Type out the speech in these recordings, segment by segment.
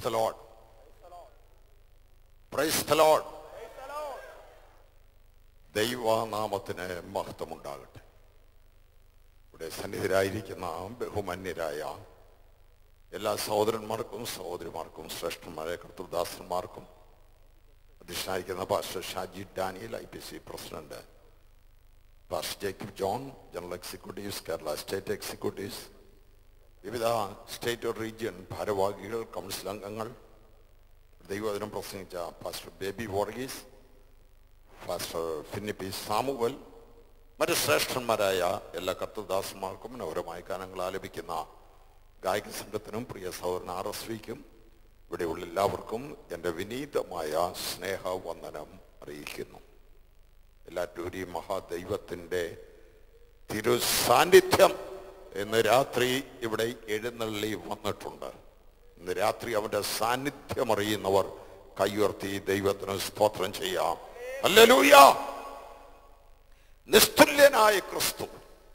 Price the lord praise the lord ദൈവനാമത്തിന് മഹത്വമുണ്ടാകട്ടെ ഇവിടെ സന്നിധിരായിരിക്കുന്ന ബഹുമാന്യരായ എല്ലാ സഹോദരന്മാർക്കും സഹോദരിമാർക്കും ശ്രേഷ്ഠന്മാരെ കർത്തൃദാസന്മാർക്കും അധ്യക്ഷനായിരിക്കുന്ന pastor Shaji Daniel I P C president pastor Jacob John general executives Kerala state executives വിവിധ സ്റ്റേറ്റ് റീജിയൻ ഭാരവാഹികൾ കൗൺസിൽ അംഗങ്ങൾ ദൈവവചനം പ്രസംഗിച്ച പാസ്റ്റർ ബേബി വർഗീസ് പാസ്റ്റർ ഫിന്നിപ്പി സാമുവൽ മറ്റ് ശ്രേഷ്ഠന്മാരായ എല്ലാ കർത്തദാസന്മാർക്കും മനോഹരമായ ഗാനങ്ങൾ ആലപിക്കുന്ന ഗായക സംഘത്തിനും പ്രിയ സഹോദരൻ ആർ എസ് വിക്കും ഇവിടെയുള്ള എല്ലാവർക്കും എൻ്റെ വിനീതമായ സ്നേഹവന്ദനം അറിയിക്കുന്നു എല്ലാറ്റൂരി മഹാദൈവത്തിൻ്റെ തിരു സാന്നിധ്യം ഇന്ന് രാത്രി ഇവിടെ എഴുന്നള്ളി വന്നിട്ടുണ്ട് ഇന്ന് രാത്രി അവന്റെ സാന്നിധ്യം അറിയുന്നവർ കയ്യുയർത്തി ദൈവത്തിന് സ്തോത്രം ചെയ്യാം അല്ലലൂയ നിസ്തുല്യനായ ക്രിസ്തു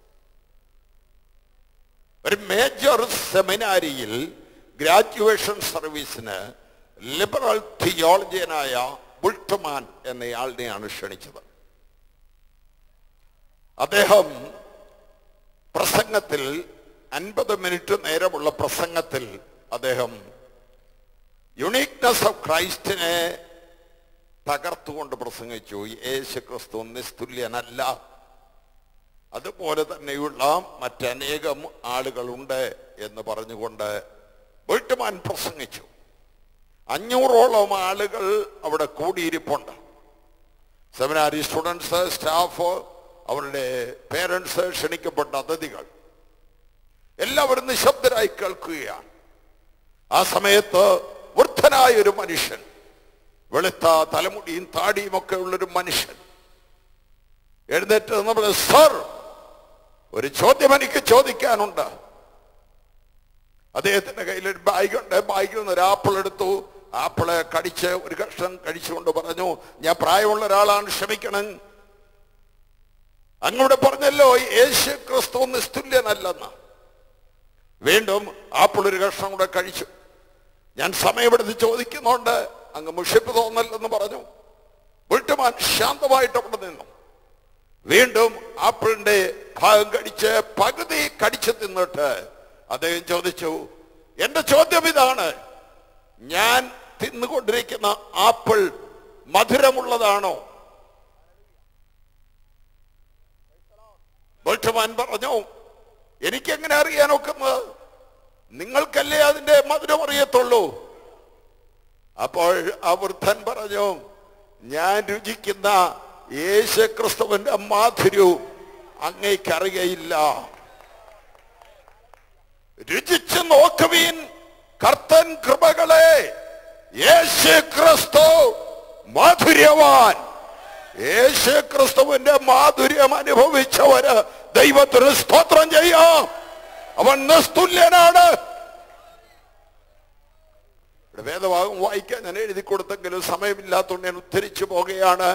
ഒരു മേജർ സെമിനാരിയിൽ ഗ്രാജുവേഷൻ സർവീസിന് ലിബറൽ തിയോളജിയനായ ബുൾട്ടമാൻ എന്നയാളിനെയാണ് ക്ഷണിച്ചത് അദ്ദേഹം പ്രസംഗത്തിൽ അൻപത് മിനിറ്റ് നേരമുള്ള പ്രസംഗത്തിൽ അദ്ദേഹം യുണീക്നെസ് ഓഫ് ക്രൈസ്റ്റിനെ തകർത്തുകൊണ്ട് പ്രസംഗിച്ചു യേശു ക്രിസ്തു നിസ്തുല്യനല്ല അതുപോലെ തന്നെയുള്ള മറ്റനേകം ആളുകളുണ്ട് എന്ന് പറഞ്ഞുകൊണ്ട് വീട്ടുമാൻ പ്രസംഗിച്ചു അഞ്ഞൂറോളം ആളുകൾ അവിടെ കൂടിയിരിപ്പുണ്ട് സെമിനാരി സ്റ്റുഡൻസ് സ്റ്റാഫ് അവരുടെ പേരൻസ് ക്ഷണിക്കപ്പെട്ട അതിഥികൾ എല്ലാവരും നിശബ്ദരായി കേൾക്കുകയാണ് ആ സമയത്ത് വൃദ്ധനായ ഒരു മനുഷ്യൻ വെളുത്ത തലമുടിയും താടിയും ഒക്കെ ഉള്ളൊരു മനുഷ്യൻ എഴുന്നേറ്റ് നമ്മൾ സർ ഒരു ചോദ്യം എനിക്ക് ചോദിക്കാനുണ്ട് അദ്ദേഹത്തിന്റെ കയ്യിൽ ഒരു ബാഗുണ്ട് ബാഗിൽ നിന്ന് ഒരു ആപ്പിൾ എടുത്തു ആപ്പിള് കടിച്ച് ഒരു കഷ്ണം കഴിച്ചുകൊണ്ട് പറഞ്ഞു ഞാൻ പ്രായമുള്ള ഒരാളാണ് ക്ഷമിക്കണം അങ്ങോട്ട് പറഞ്ഞല്ലോ യേശു ക്രിസ്തു നിസ്തുല്യനല്ലെന്ന് വീണ്ടും ആപ്പിൾ ഒരു കഷ്ണം കൂടെ കഴിച്ചു ഞാൻ സമയമെടുത്ത് ചോദിക്കുന്നുണ്ട് അങ്ങ് മുഷിപ്പ് തോന്നല്ലെന്ന് പറഞ്ഞു വീട്ടുമാൻ ശാന്തമായിട്ട് അവിടെ നിന്നു വീണ്ടും ആപ്പിളിന്റെ ഭാഗം കടിച്ച് പകുതി കടിച്ചു തിന്നിട്ട് അദ്ദേഹം ചോദിച്ചു എന്റെ ചോദ്യം ഇതാണ് ഞാൻ തിന്നുകൊണ്ടിരിക്കുന്ന ആപ്പിൾ മധുരമുള്ളതാണോ ബോൾട്ടമാൻ പറഞ്ഞു എനിക്കെങ്ങനെ അറിയാൻ ഒക്കുന്നത് നിങ്ങൾക്കല്ലേ അതിന്റെ മധുരം അറിയത്തുള്ളൂ അപ്പോൾ ആ വൃദ്ധൻ പറഞ്ഞു ഞാൻ രുചിക്കുന്ന യേശു ക്രിസ്തുവിന്റെ മാധുര്യവും അങ്ങേക്കറിയയില്ല രുചിച്ചു നോക്കുവീൻ കർത്തൻ കൃപകളെ യേശു ക്രിസ്തു മാധുര്യവാൻ യേശു ക്രിസ്തുവിന്റെ മാധുര്യം അനുഭവിച്ചവര് ദൈവത്തിന് സ്തോത്രം ചെയ്യാം അവൻ നിസ്തുല്യനാണ് ഇവിടെ വേദഭാഗം വായിക്കാൻ ഞാൻ എഴുതി കൊടുത്തെങ്കിലും സമയമില്ലാത്തതുകൊണ്ട് ഞാൻ ഉദ്ധരിച്ചു പോകുകയാണ്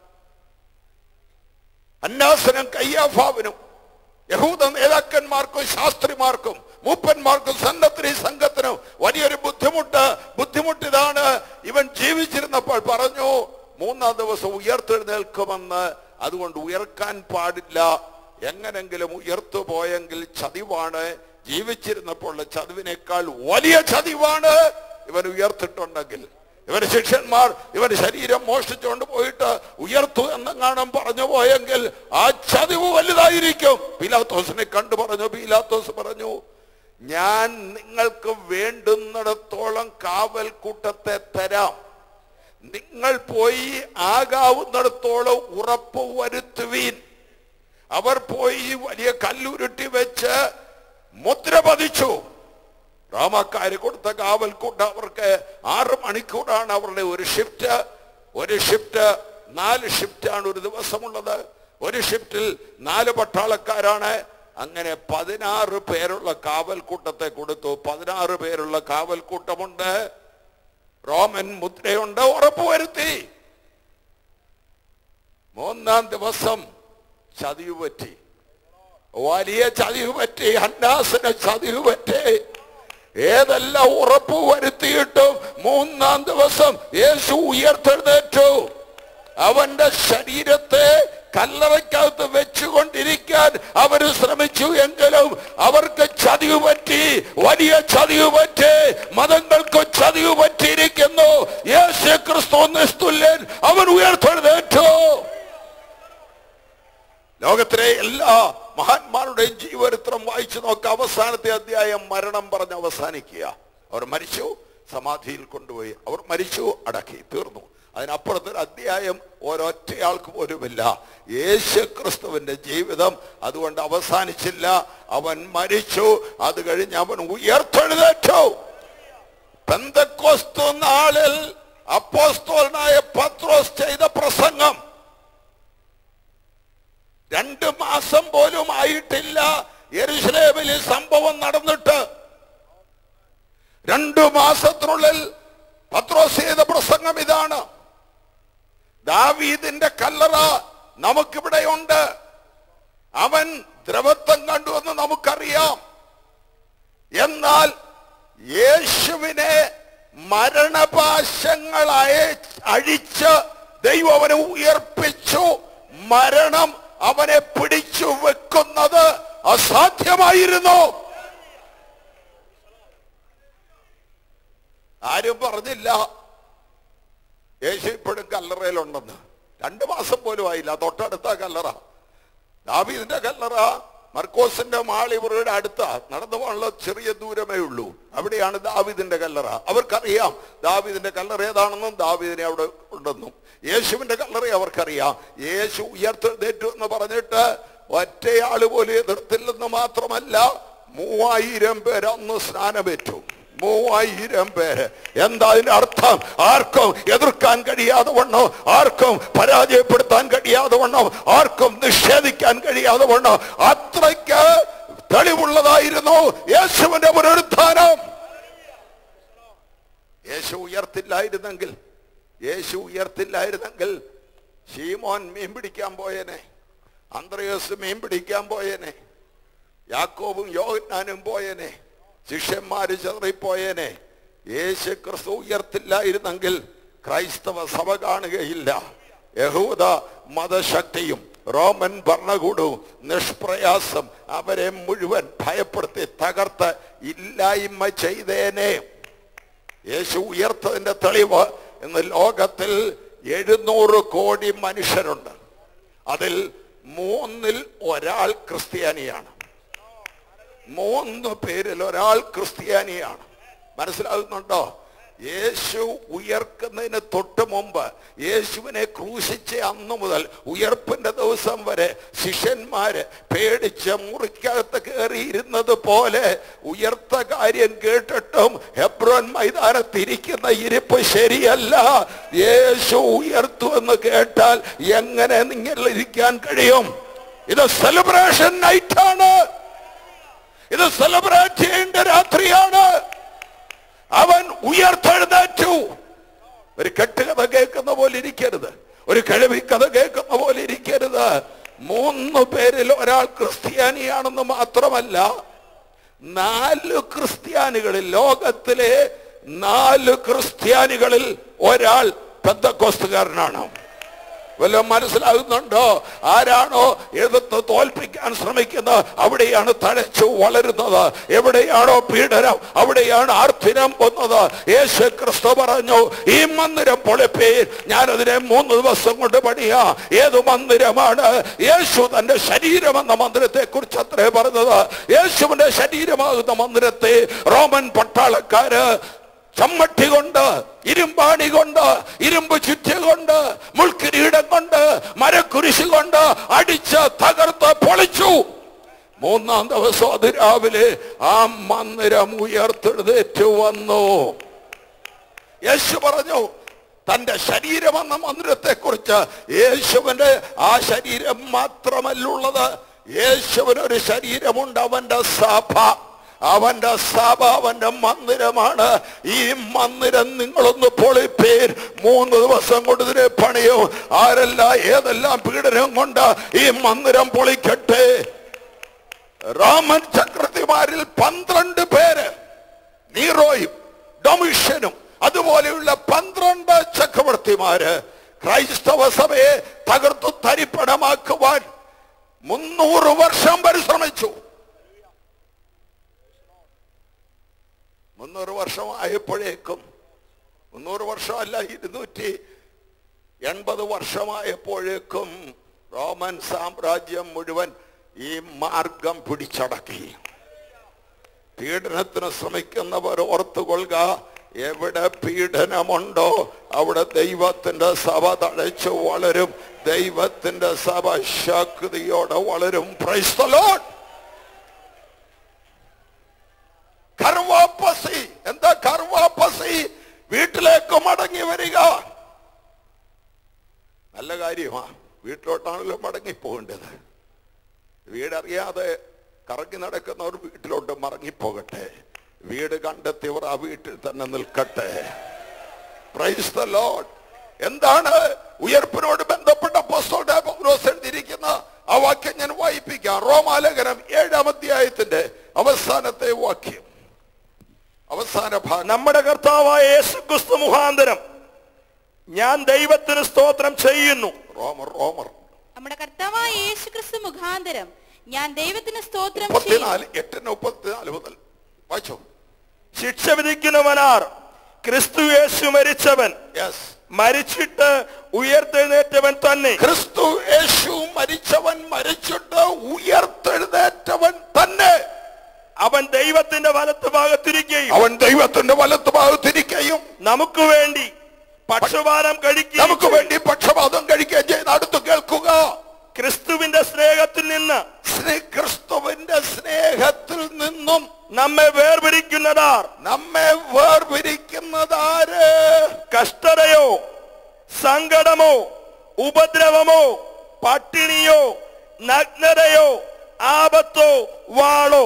അന്നാസനും കയ്യാഫാവിനും യഹൂദ നേതാക്കന്മാർക്കും ശാസ്ത്രിമാർക്കും മൂപ്പന്മാർക്കും സന്നദ്ധി സംഘത്തിനും വലിയൊരു ബുദ്ധിമുട്ട് ബുദ്ധിമുട്ട് ഇതാണ് ഇവൻ ജീവിച്ചിരുന്നപ്പോൾ പറഞ്ഞു മൂന്നാം ദിവസം ഉയർത്തെഴുന്നേൽക്കുമെന്ന് അതുകൊണ്ട് ഉയർക്കാൻ പാടില്ല എങ്ങനെങ്കിലും ഉയർത്തു പോയെങ്കിൽ ചതിവാണ് ജീവിച്ചിരുന്നപ്പോൾ ചതിവിനേക്കാൾ വലിയ ചതിവാണ് ഇവൻ ഉയർത്തിട്ടുണ്ടെങ്കിൽ ഇവന്റെ ശിഷ്യന്മാർ ഇവന്റെ ശരീരം മോഷ്ടിച്ചുകൊണ്ട് പോയിട്ട് ഉയർത്തു എന്നെങ്ങാനും പറഞ്ഞു പോയെങ്കിൽ ആ ചതിവ് വലുതായിരിക്കും പീലാത്തോസിനെ കണ്ടു പറഞ്ഞു പീലാത്തോസ് പറഞ്ഞു ഞാൻ നിങ്ങൾക്ക് വേണ്ടുന്നിടത്തോളം കാവൽ കൂട്ടത്തെ തരാം നിങ്ങൾ പോയി ആകാവുന്നിടത്തോളം ഉറപ്പ് വരുത്തുവീൻ അവർ പോയി വലിയ കല്ലുരുട്ടി വെച്ച് മുദ്ര പതിച്ചു റോമക്കാര് കൊടുത്ത കാവൽക്കൂട്ട് അവർക്ക് ആറ് മണിക്കൂറാണ് അവരുടെ ഒരു ഷിഫ്റ്റ് ഒരു ഷിഫ്റ്റ് നാല് ഷിഫ്റ്റാണ് ഒരു ദിവസമുള്ളത് ഒരു ഷിഫ്റ്റിൽ നാല് പട്ടാളക്കാരാണ് അങ്ങനെ പതിനാറ് പേരുള്ള കാവൽക്കൂട്ടത്തെ കൊടുത്തു പതിനാറ് പേരുള്ള കാവൽക്കൂട്ടമുണ്ട് റോമൻ മുദ്രയുണ്ട് ഉറപ്പുവരുത്തി മൂന്നാം ദിവസം ചതിവ് പറ്റി വലിയ ചതിവ് പറ്റി ഹന്നാസിന് ചതിവ് പറ്റി ഏതെല്ലാം ഉറപ്പ് വരുത്തിയിട്ടും മൂന്നാം ദിവസം യേശു ഉയർത്തെഴുന്നേറ്റു അവന്റെ ശരീരത്തെ കല്ലറയ്ക്കകത്ത് വെച്ചുകൊണ്ടിരിക്കാൻ അവർ ശ്രമിച്ചു എങ്കിലും അവർക്ക് ചതിവ് പറ്റി വലിയ ചതിവ് പറ്റി മതങ്ങൾക്ക് ചതിവ് പറ്റിയിരിക്കുന്നു യേശു ക്രിസ്തു നിസ്തുല്യൻ അവൻ ഉയർത്തെഴുന്നേറ്റു ലോകത്തിലെ എല്ലാ മഹാന്മാരുടെയും ജീവചരിത്രം വായിച്ചു നോക്ക അവസാനത്തെ അധ്യായം മരണം പറഞ്ഞ് അവസാനിക്കുക അവർ മരിച്ചു സമാധിയിൽ കൊണ്ടുപോയി അവർ മരിച്ചു അടക്കി തീർന്നു അതിനപ്പുറത്തൊരു അധ്യായം ഒരൊറ്റയാൾക്ക് പോലുമില്ല യേശു ക്രിസ്തുവിന്റെ ജീവിതം അതുകൊണ്ട് അവസാനിച്ചില്ല അവൻ മരിച്ചു അത് കഴിഞ്ഞ് അവൻ ഉയർത്തെഴുന്നേറ്റു പെന്തക്കോസ്തു നാളിൽ അപ്പോസ്തോലനായ പത്രോസ് ചെയ്ത പ്രസംഗം രണ്ട് മാസം പോലും ആയിട്ടില്ല യെരുശലേമിൽ ഈ സംഭവം നടന്നിട്ട് രണ്ടു മാസത്തിനുള്ളിൽ പത്രോസ് ചെയ്ത പ്രസംഗം ഇതാണ് ദാവീദിന്റെ കല്ലറ നമുക്കിവിടെയുണ്ട് അവൻ ദ്രവത്വം കണ്ടുവെന്ന് നമുക്കറിയാം എന്നാൽ യേശുവിനെ മരണപാശങ്ങളായ അഴിച്ച് ദൈവം അവനെ ഉയർപ്പിച്ചു മരണം അവനെ പിടിച്ചു വെക്കുന്നത് അസാധ്യമായിരുന്നു ആരും പറഞ്ഞില്ല യേശു ഇപ്പോഴും കല്ലറയിലുണ്ടെന്ന് രണ്ടു മാസം പോലും ആയില്ല തൊട്ടടുത്ത കല്ലറ ദാവീദിന്റെ കല്ലറ മർക്കോസിന്റെ മാളിവറുടെ അടുത്ത നടന്നു പോകാനുള്ള ചെറിയ ദൂരമേ ഉള്ളൂ അവിടെയാണ് ദാവീദിന്റെ കല്ലറ അവർക്കറിയാം ദാവീദിന്റെ കല്ലറ ഏതാണെന്നും ദാവീദിനെ അവിടെ ഉണ്ടെന്നും യേശുവിന്റെ കല്ലറ അവർക്കറിയാം യേശു ഉയർത്തെഴുന്നേറ്റു എന്ന് പറഞ്ഞിട്ട് ഒറ്റയാള് പോലും എതിർത്തില്ലെന്ന് മാത്രമല്ല മൂവായിരം പേര് അന്ന് സ്നാനമേറ്റു മൂവായിരം പേര് എന്താ അതിന്റെ അർത്ഥം ആർക്കും എതിർക്കാൻ കഴിയാതെ വണ്ണോ ആർക്കും പരാജയപ്പെടുത്താൻ കഴിയാതെ വണ്ണോ ആർക്കും നിഷേധിക്കാൻ കഴിയാതെ വണ്ണോ അത്രയ്ക്ക് തെളിവുള്ളതായിരുന്നു യേശുവിന്റെ പുനരുത്ഥാനം യേശു ഉയർത്തില്ലായിരുന്നെങ്കിൽ യേശു ഉയർത്തില്ലായിരുന്നെങ്കിൽ ഷീമോൻ മീൻ പിടിക്കാൻ പോയേനെ അന്ത്രയോസ് മീൻ പിടിക്കാൻ പോയേനെ യാക്കോബും യോഹന്നാനും പോയേനെ ശിഷ്യന്മാര് ചെറിപ്പോയേനെ യേശു ക്രിസ്തു ഉയർത്തില്ലായിരുന്നെങ്കിൽ ക്രൈസ്തവ സഭ കാണുകയില്ല യഹൂദ മതശക്തിയും റോമൻ ഭരണകൂടവും നിഷ്പ്രയാസം അവരെ മുഴുവൻ ഭയപ്പെടുത്തി തകർത്ത് ഇല്ലായ്മ ചെയ്തേനെ യേശു ഉയർത്തതിന്റെ തെളിവ് ഇന്ന് ലോകത്തിൽ എഴുന്നൂറ് കോടി മനുഷ്യരുണ്ട് അതിൽ മൂന്നിൽ ഒരാൾ ക്രിസ്ത്യാനിയാണ് മൂന്ന് പേരിൽ ഒരാൾ ക്രിസ്ത്യാനിയാണ് മനസ്സിലാകുന്നുണ്ടോ യേശു ഉയർക്കുന്നതിന് തൊട്ട് മുമ്പ് യേശുവിനെ ക്രൂശിച്ച അന്നു മുതൽ ഉയർപ്പിന്റെ ദിവസം വരെ ശിഷ്യന്മാര് പേടിച്ച് മുറിക്കകത്ത് കയറിയിരുന്നത് പോലെ ഉയർത്ത കാര്യം കേട്ടിട്ടും ഹെബ്രോൻ മൈതാനത്തിരിക്കുന്ന ഇരിപ്പ് ശരിയല്ല യേശു ഉയർത്തു എന്ന് കേട്ടാൽ എങ്ങനെ നിങ്ങൾ ഇരിക്കാൻ കഴിയും ഇത് സെലിബ്രേഷൻ നൈറ്റാണ് ഇത് സെലിബ്രേറ്റ് ചെയ്യേണ്ട രാത്രിയാണ് അവൻ ഉയർത്തെഴുന്നേറ്റു ഒരു കെട്ടുകഥ കേൾക്കുന്ന പോലെ ഇരിക്കരുത് ഒരു കിഴവി കഥ കേൾക്കുന്ന പോലെ ഇരിക്കരുത് മൂന്ന് പേരിൽ ഒരാൾ ക്രിസ്ത്യാനിയാണെന്ന് മാത്രമല്ല നാല് ക്രിസ്ത്യാനികളിൽ ലോകത്തിലെ നാല് ക്രിസ്ത്യാനികളിൽ ഒരാൾ പെന്തക്കോസ്തുകാരനാണ് വല്ലതും മനസ്സിലാകുന്നുണ്ടോ ആരാണോ എതിർത്ത് തോൽപ്പിക്കാൻ ശ്രമിക്കുന്നത് അവിടെയാണ് തഴച്ചു വളരുന്നത് എവിടെയാണോ പീഡനം അവിടെയാണ് ആർത്തിനം വന്നത് യേശു ക്രിസ്തു പറഞ്ഞു ഈ മന്ദിരം പൊളിപ്പീൻ ഞാനതിനെ മൂന്ന് ദിവസം കൊണ്ട് പണിയാ ഏത് മന്ദിരമാണ് യേശു തന്റെ ശരീരം എന്ന മന്ദിരത്തെ കുറിച്ച് അത്രേ പറഞ്ഞത് യേശുവിന്റെ ശരീരമാകുന്ന മന്ദിരത്തെ റോമൻ പട്ടാളക്കാര് ചമ്മട്ടി കൊണ്ട് ഇരുമ്പാണി കൊണ്ട് ഇരുമ്പ് ചുറ്റ കൊണ്ട് മുൾക്കിരീടം കൊണ്ട് മരക്കുരിശ് കൊണ്ട് അടിച്ച് തകർത്ത് പൊളിച്ചു മൂന്നാം ദിവസം അത് രാവിലെ ആ മന്ദിരം ഉയർത്തെഴുന്നേറ്റ് വന്നു യേശു പറഞ്ഞു തന്റെ ശരീരം എന്ന മന്ദിരത്തെ കുറിച്ച് യേശുവിന്റെ ആ ശരീരം മാത്രമല്ലുള്ളത് യേശുവിനൊരു ശരീരമുണ്ട് അവന്റെ സഭ അവന്റെ സഭ അവന്റെ മന്ദിരമാണ് ഈ മന്ദിരം നിങ്ങളൊന്ന് പൊളിപ്പേർ മൂന്ന് ദിവസം കൊണ്ട് ഇതിനെ പണിയോ ആരെല്ലാം ഏതെല്ലാം പീഡനം കൊണ്ട് ഈ മന്ദിരം പൊളിക്കട്ടെ റോമൻ ചക്രവർത്തിമാരിൽ പന്ത്രണ്ട് പേര് നീറോയും ഡൊമിഷ്യനും അതുപോലെയുള്ള പന്ത്രണ്ട് ചക്രവർത്തിമാര് ക്രൈസ്തവ സഭയെ തകർത്തു തരിപ്പണമാക്കുവാൻ മുന്നൂറ് വർഷം പരിശ്രമിച്ചു മുന്നൂറ് വർഷം ആയപ്പോഴേക്കും മുന്നൂറ് വർഷമല്ല ഇരുന്നൂറ്റി എൺപത് വർഷമായപ്പോഴേക്കും റോമൻ സാമ്രാജ്യം മുഴുവൻ ഈ മാർഗം പിടിച്ചടക്കി പീഡനത്തിന് ശ്രമിക്കുന്നവർ ഓർത്തുകൊള്ളുക എവിടെ പീഡനമുണ്ടോ അവിടെ ദൈവത്തിന്റെ സഭ തഴച്ചു വളരും ദൈവത്തിന്റെ സഭ ശക്തിയോടെ വളരും Praise the Lord. കർവാപ്പസി എന്താ കർവാപ്പസി വീട്ടിലേക്ക് മടങ്ങി വരിക നല്ല കാര്യമാ വീട്ടിലോട്ടാണല്ലോ മടങ്ങി പോകേണ്ടത് വീടറിയാതെ കറങ്ങി നടക്കുന്നവർ വീട്ടിലോട്ട് മടങ്ങിപ്പോകട്ടെ വീട് കണ്ടെത്തിയവർ ആ വീട്ടിൽ തന്നെ നിൽക്കട്ടെ പ്രൈസ് ദ ലോഡ് എന്താണ് ഉയർപ്പിനോട് ബന്ധപ്പെട്ട പുസ്തകത്തെ പൗലോസ് എഴുതിയിരിക്കുന്ന ആ വാക്യം ഞാൻ വായിപ്പിക്കാം റോമാലേഖനം ഏഴാം അധ്യായത്തിന്റെ അവസാനത്തെ വാക്യം അവസാന ഭാഗം നമ്മുടെ കർത്താവായ യേശു ക്രിസ്തു മുഖാന്തരം ഞാൻ ദൈവത്തിന് സ്തോത്രം ചെയ്യുന്നു റോമർ റോമർ നമ്മുടെ കർത്താവായ യേശു ക്രിസ്തു മുഖാന്തരം ഞാൻ ദൈവത്തിന് സ്തോത്രം ചെയ്യുന്നു മുപ്പത്തിനാല് എട്ടിന് മുപ്പത്തിനാല് മുതൽ വായിച്ചോ ശിക്ഷ വിധിക്കുന്നവനാർ ക്രിസ്തു യേശു മരിച്ചവൻ യെസ് മരിച്ചിട്ട് ഉയർത്തെഴുന്നേറ്റവൻ തന്നെ ക്രിസ്തു യേശു മരിച്ചവൻ മരിച്ചിട്ട് ഉയർത്തെഴുന്നേറ്റവൻ തന്നെ അവൻ ദൈവത്തിന്റെ വലത്ത് ഭാഗത്തിരിക്കുകയും അവൻ ദൈവത്തിന്റെ വലത്ത് ഭാഗത്തിരിക്കുകയും നമുക്ക് വേണ്ടി പക്ഷപാതം കഴിക്കുകയും നമുക്ക് വേണ്ടി പക്ഷപാതം കഴിക്കുകയും ചെയ്യുന്ന അടുത്ത് കേൾക്കുക ക്രിസ്തുവിന്റെ സ്നേഹത്തിൽ നിന്ന് സ്നേ- ക്രിസ്തുവിന്റെ സ്നേഹത്തിൽ നിന്നും നമ്മെ വേർപിരിക്കുന്നതാർ നമ്മെ വേർപിരിക്കുന്നതാര് കഷ്ടതയോ സങ്കടമോ ഉപദ്രവമോ പട്ടിണിയോ നഗ്നതയോ ആപത്തോ വാളോ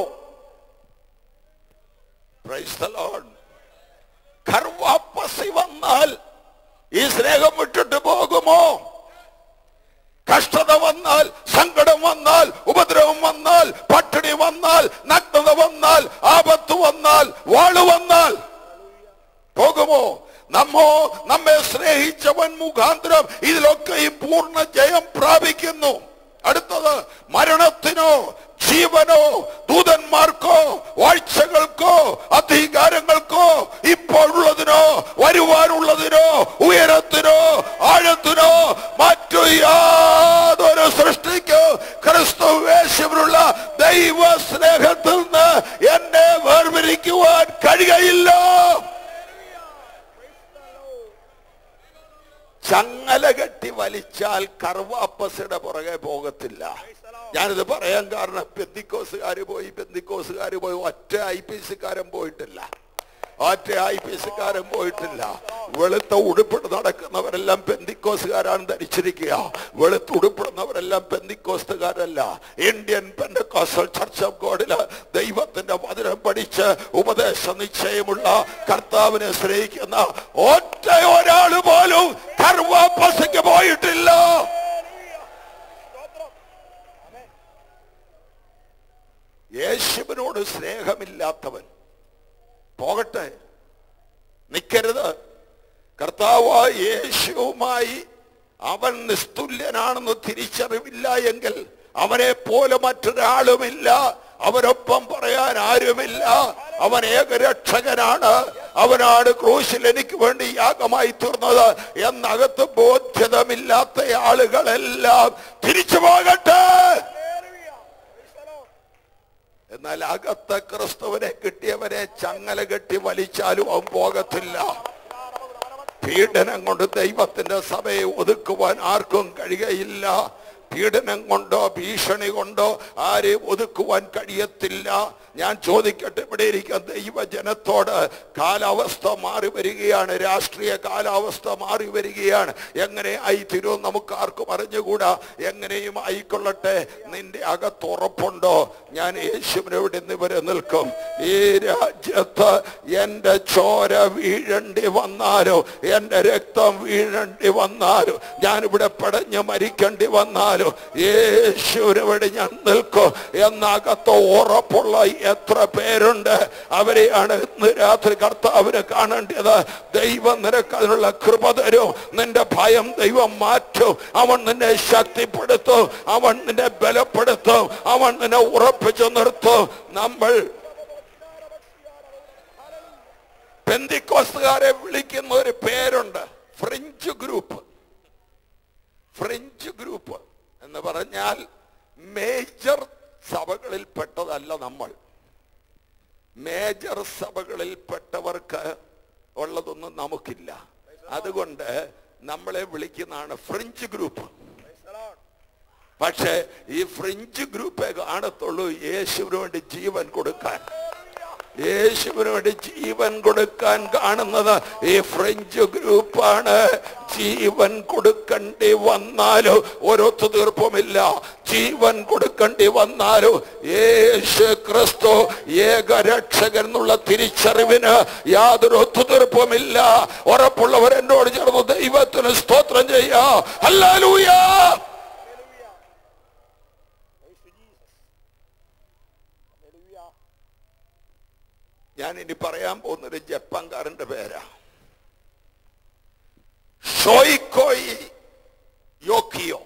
Praise the Lord. കർവാപ്പസി വന്നാൽ ഈ സ്നേഹം വിട്ടിട്ട് പോകുമോ കഷ്ടത വന്നാൽ സങ്കടം വന്നാൽ ഉപദ്രവം വന്നാൽ പട്ടിണി വന്നാൽ നഗ്നത വന്നാൽ ആപത്ത് വന്നാൽ വാള് വന്നാൽ പോകുമോ നമ്മോ നമ്മെ സ്നേഹിച്ചവൻ മുഖാന്തരം ഇതിലൊക്കെ ഈ പൂർണ്ണ ജയം പ്രാപിക്കുന്നു അടുത്തത് മരണത്തിനോ ജീവനോ ദൂതന്മാർക്കോ വാഴ്ചകൾക്കോ അധികാരങ്ങൾക്കോ ഇപ്പോഴുള്ളതിനോ വരുവാനുള്ളതിനോ ഉയരത്തിനോ ആഴത്തിനോ മറ്റു യാതൊരു സൃഷ്ടിക്കോ ക്രിസ്തു യേശുവിനുള്ള ദൈവ സ്നേഹത്തിൽ നിന്ന് എന്നെ വേർപിരിക്കുവാൻ കഴിയയില്ല ചങ്ങല കെട്ടി വലിച്ചാൽ കർവാപ്പസയുടെ പുറകെ പോകത്തില്ല ഞാനിത് പറയാൻ കാരണം പെന്തിക്കോസുകാർ പോയി പെന്തിക്കോസുകാർ പോയി ഒറ്റ ഐ പി സിക്കാരൻ പോയിട്ടില്ല ഒറ്റ ഐ പി സിക്കാരൻ പോയിട്ടില്ല വെളുത്ത ഉടുപ്പിട്ട് നടക്കുന്നവരെല്ലാം പെന്തിക്കോസുകാരാണ് ധരിച്ചിരിക്കുക വെളുത്ത ഉടുപ്പിടുന്നവരെല്ലാം പെന്തിക്കോസ്തുകാരല്ല ഇന്ത്യൻ പെന്തക്കോസ്റ്റൽ ചർച്ച് ഓഫ് ഗോഡില് ദൈവത്തിന്റെ മധുരം പഠിച്ച് ഉപദേശ നിശ്ചയമുള്ള കർത്താവിനെ സ്നേഹിക്കുന്ന ഒറ്റ ഒരാൾ പോലും കർവാപ്പസയ്ക്ക് പോയിട്ടില്ല യേശുവിനോട് സ്നേഹമില്ലാത്തവൻ പോകട്ടെ നിൽക്കരുത് കർത്താവ് യേശുവുമായി അവൻ നിസ്തുല്യനാണെന്ന് തിരിച്ചറിവില്ല എങ്കിൽ അവനെ പോലെ മറ്റൊരാളുമില്ല അവരൊപ്പം പറയാൻ ആരുമില്ല അവൻ ഏകരക്ഷകനാണ് അവനാണ് ക്രൂശിൽ എനിക്ക് വേണ്ടി യാഗമായി തീർന്നത് എന്നകത്ത് ബോധ്യതമില്ലാത്ത ആളുകളെല്ലാം തിരിച്ചു പോകട്ടെ എന്നാൽ അകത്ത ക്രിസ്തുവിനെ കിട്ടിയവനെ ചങ്ങല കെട്ടി വലിച്ചാലും അവൻ പോകത്തില്ല പീഡനം കൊണ്ട് ദൈവത്തിന്റെ സഭയെ ഒതുക്കുവാൻ ആർക്കും കഴിയയില്ല പീഡനം കൊണ്ടോ ഭീഷണി കൊണ്ടോ ആരെയും ഒതുക്കുവാൻ കഴിയത്തില്ല ഞാൻ ചോദിക്കട്ടെ ഇവിടെ ഇരിക്കുന്ന ദൈവജനത്തോട് കാലാവസ്ഥ മാറി വരികയാണ് രാഷ്ട്രീയ കാലാവസ്ഥ മാറി വരികയാണ് എങ്ങനെ ആയി തീരും നമുക്ക് ആർക്കും അറിഞ്ഞുകൂടാ എങ്ങനെയും ആയിക്കൊള്ളട്ടെ നിന്റെ അകത്തുറപ്പുണ്ടോ ഞാൻ യേശുവിനോട് ഇന്ന് വരെ നിൽക്കും ഈ രാജ്യത്ത് എന്റെ ചോര വീഴേണ്ടി വന്നാലോ എന്റെ രക്തം വീഴേണ്ടി വന്നാലോ ഞാനിവിടെ പടഞ്ഞ് മരിക്കേണ്ടി വന്നാലോ യേശുവിന് വേണ്ടി ഞാൻ നിൽക്കും എന്നകത്ത് ഉറപ്പുള്ള എത്ര പേരുണ്ട് അവരെയാണ് ഇന്ന് രാത്രി കർത്താവിനെ കാണേണ്ടത് ദൈവം നിനക്ക് അതിനുള്ള കൃപ തരും നിന്റെ ഭയം ദൈവം മാറ്റും അവൻ നിന്നെ ശക്തിപ്പെടുത്തും അവൻ നിന്നെ ബലപ്പെടുത്തും അവൻ നിന്നെ ഉറപ്പിച്ചു നിർത്തും നമ്മൾ പെന്തിക്കോസ്തുകാരെ വിളിക്കുന്ന ഒരു പേരുണ്ട് ഫ്രഞ്ച് ഗ്രൂപ്പ് ഫ്രഞ്ച് ഗ്രൂപ്പ് എന്ന് പറഞ്ഞാൽ മേജർ സഭകളിൽ പെട്ടതല്ല നമ്മൾ മേജർ സഭകളിൽ പെട്ടവർക്ക് ഉള്ളതൊന്നും നമുക്കില്ല അതുകൊണ്ട് നമ്മളെ വിളിക്കുന്നതാണ് ഫ്രഞ്ച് ഗ്രൂപ്പ് പക്ഷേ ഈ ഫ്രഞ്ച് ഗ്രൂപ്പേ കാണത്തുള്ളൂ യേശുവിന് വേണ്ടി ജീവൻ കൊടുക്കാൻ യേശുവിന് വേണ്ടി ജീവൻ കൊടുക്കാൻ കാണുന്നത് ഈ ഫ്രഞ്ച് ഗ്രൂപ്പാണ് ജീവൻ കൊടുക്കേണ്ടി വന്നാലോ ഒരു ഒത്തുതീർപ്പുമില്ല ജീവൻ കൊടുക്കേണ്ടി വന്നാലോ യേശു ക്രിസ്തു ഏകരക്ഷകൻ എന്നുള്ള തിരിച്ചറിവിന് യാതൊരു ഒത്തുതീർപ്പുമില്ല ഉറപ്പുള്ളവർ എന്നോട് ചേർന്ന് ദൈവത്തിന് സ്തോത്രം ചെയ്യാ ഹല്ലേലൂയാ ഞാൻ ഇനി പറയാൻ പോകുന്നത് ജപ്പാൻകാരന്റെ പേരാ ഷോയിക്കോയി യോക്കിയോ